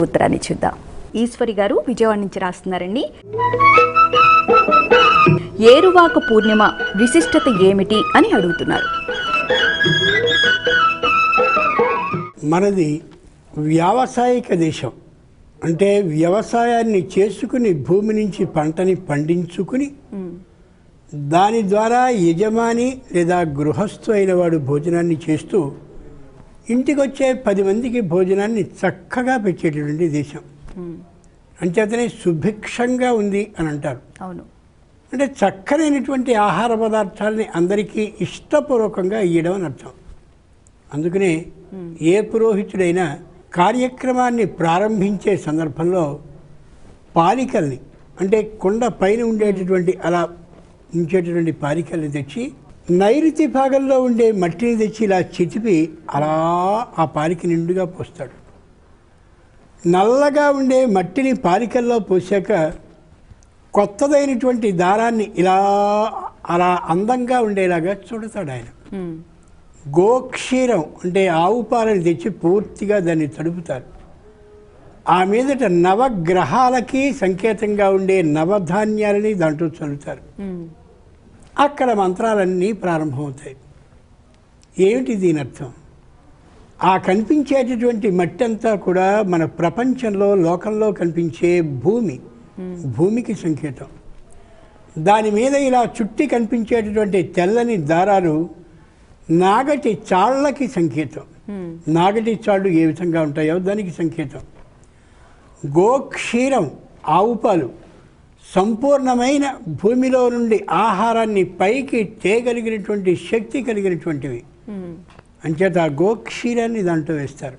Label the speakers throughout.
Speaker 1: ఉత్తరాన్ని చూద్దాం ఈశ్వరి గారు విజయవాడ నుంచి రాస్తున్నారండి ఏరువాక పూర్ణిమ విశిష్టత ఏమిటి అని అడుగుతున్నారు
Speaker 2: మనది వ్యావసాయిక దేశం అంటే వ్యవసాయాన్ని చేసుకుని భూమి నుంచి పంటని పండించుకుని దాని ద్వారా యజమాని లేదా గృహస్థు అయిన వాడు భోజనాన్ని చేస్తూ ఇంటికి వచ్చే పది మందికి భోజనాన్ని చక్కగా పెట్టేటటువంటి దేశం అంచేతనే సుభిక్షంగా ఉంది అని అంటారు
Speaker 1: అవును
Speaker 2: అంటే చక్కనైనటువంటి ఆహార పదార్థాలని అందరికీ ఇష్టపూర్వకంగా ఇయ్యడం అని అర్థం అందుకనే ఏ పురోహితుడైనా కార్యక్రమాన్ని ప్రారంభించే సందర్భంలో పాలికల్ని అంటే కొండ పైన ఉండేటటువంటి అలా ఉంచేటటువంటి పాలికల్ని తెచ్చి నైరుతి భాగంలో ఉండే మట్టిని తెచ్చి ఇలా చితిపి అలా ఆ పాలిక నిండుగా పోస్తాడు నల్లగా ఉండే మట్టిని పాలికల్లో పోసాక కొత్తదైనటువంటి దారాన్ని ఇలా అలా అందంగా ఉండేలాగా చూడతాడు ఆయన
Speaker 1: ఉమ్,
Speaker 2: గోక్షీరం అంటే ఆవు పాలని తెచ్చి పూర్తిగా దాన్ని తడుపుతారు ఆ మీదట నవగ్రహాలకి సంకేతంగా ఉండే నవధాన్యాలని దాంట్లో చల్లుతారు
Speaker 1: ఉమ్,
Speaker 2: అక్కడ మంత్రాలన్నీ ప్రారంభమవుతాయి ఏమిటి దీని అర్థం ఆ కనిపించేటటువంటి మట్టి అంతా కూడా మన ప్రపంచంలో లోకంలో కనిపించే భూమి భూమికి సంకేతం దాని మీద ఇలా చుట్టి కనిపించేటటువంటి తెల్లని దారాలు నాగటి చాళ్ళకి సంకేతం
Speaker 1: ఉమ్,
Speaker 2: నాగటి చాళ్ళు ఏ విధంగా ఉంటాయో దానికి సంకేతం గోక్షీరం ఆవు పాలు సంపూర్ణమైన భూమిలో నుండి ఆహారాన్ని పైకి తేగలిగినటువంటి శక్తి కలిగినటువంటివి
Speaker 1: ఉమ్,
Speaker 2: అంచేత ఆ గోక్షీరాన్ని దాంట్లో వేస్తారు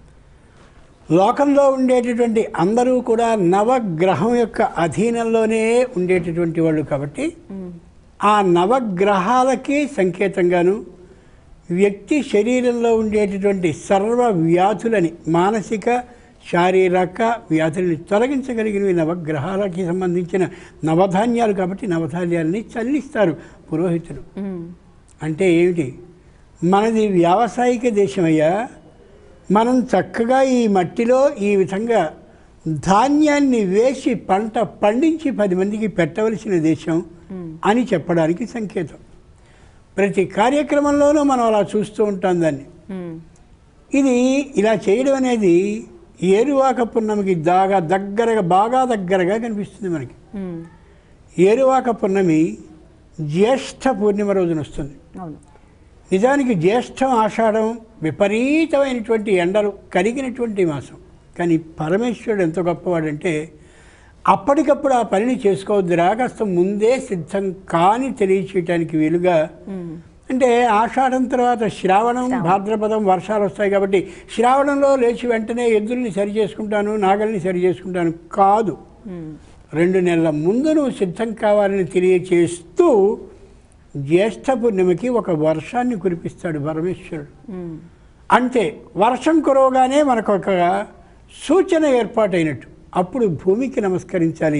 Speaker 2: లోకంలో ఉండేటటువంటి అందరూ కూడా నవగ్రహం యొక్క అధీనంలోనే ఉండేటటువంటి వాళ్ళు కాబట్టి
Speaker 1: ఉమ్,
Speaker 2: ఆ నవగ్రహాలకి సంకేతంగాను వ్యక్తి శరీరంలో ఉండేటటువంటి సర్వ వ్యాధులని మానసిక శారీరక వ్యాధులని తొలగించగలిగినవి నవగ్రహాలకి సంబంధించిన నవధాన్యాలు కాబట్టి నవధాన్యాలని చల్లిస్తారు పురోహితులు
Speaker 1: ఉమ్,
Speaker 2: అంటే ఏమిటి మనది వ్యావసాయిక దేశమయ్యా మనం చక్కగా ఈ మట్టిలో ఈ విధంగా ధాన్యాన్ని వేసి పంట పండించి పది మందికి పెట్టవలసిన దేశం అని చెప్పడానికి సంకేతం ప్రతి కార్యక్రమంలోనూ మనం అలా చూస్తూ ఉంటాం దాన్ని
Speaker 1: ఉమ్,
Speaker 2: ఇది ఇలా చేయడం అనేది ఏరువాక పున్నమికి దాగా దగ్గరగా బాగా దగ్గరగా కనిపిస్తుంది మనకి
Speaker 1: ఉమ్,
Speaker 2: ఏరువాక పున్నమి జ్యేష్ఠ పూర్ణిమ రోజున వస్తుంది
Speaker 1: అవును
Speaker 2: నిజానికి జ్యేష్ఠం ఆషాఢం విపరీతమైనటువంటి ఎండలు కలిగినటువంటి మాసం కానీ పరమేశ్వరుడు ఎంత గొప్పవాడంటే అప్పటికప్పుడు ఆ పనిని చేసుకోవద్దురా కాస్త ముందే సిద్ధం కాని తెలియచేయటానికి వీలుగా
Speaker 1: ఉమ్,
Speaker 2: అంటే ఆషాఢం తర్వాత శ్రావణం భాద్రపదం వర్షాలు వస్తాయి కాబట్టి శ్రావణంలో లేచి వెంటనే ఎద్దుల్ని సరి చేసుకుంటాను నాగల్ని సరి చేసుకుంటాను కాదు
Speaker 1: ఉమ్,
Speaker 2: రెండు నెలల ముందు నువ్వు సిద్ధం కావాలని తెలియచేస్తూ జ్యేష్ఠ పూర్ణిమకి ఒక వర్షాన్ని కురిపిస్తాడు పరమేశ్వరుడు
Speaker 1: ఉమ్,
Speaker 2: అంటే వర్షం కురవగానే మనకు ఒక సూచన ఏర్పాటైనట్టు అప్పుడు భూమికి నమస్కరించాలి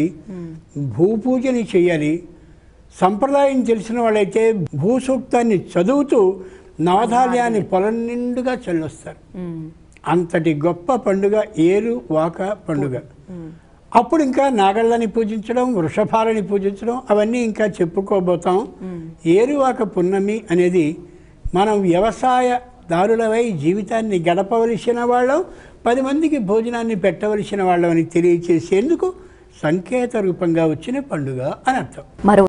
Speaker 2: భూపూజని చేయాలి సంప్రదాయం తెలిసిన వాళ్ళైతే భూసూక్తాన్ని చదువుతూ నవధాన్యాన్ని పొలం నిండుగా చల్లొస్తారు
Speaker 1: ఉమ్,
Speaker 2: అంతటి గొప్ప పండుగ ఏరు వాక పండుగ
Speaker 1: ఉమ్,
Speaker 2: అప్పుడు ఇంకా నాగళ్ళని పూజించడం వృషభాలని పూజించడం అవన్నీ ఇంకా చెప్పుకోబోతాం ఏరువాక పున్నమి అనేది మనం వ్యవసాయదారులవై జీవితాన్ని గడపవలసిన వాళ్ళం పది మందికి భోజనాన్ని పెట్టవలసిన వాళ్ళం అని తెలియచేసేందుకు సంకేత రూపంగా వచ్చిన పండుగ అని అర్థం
Speaker 1: మరో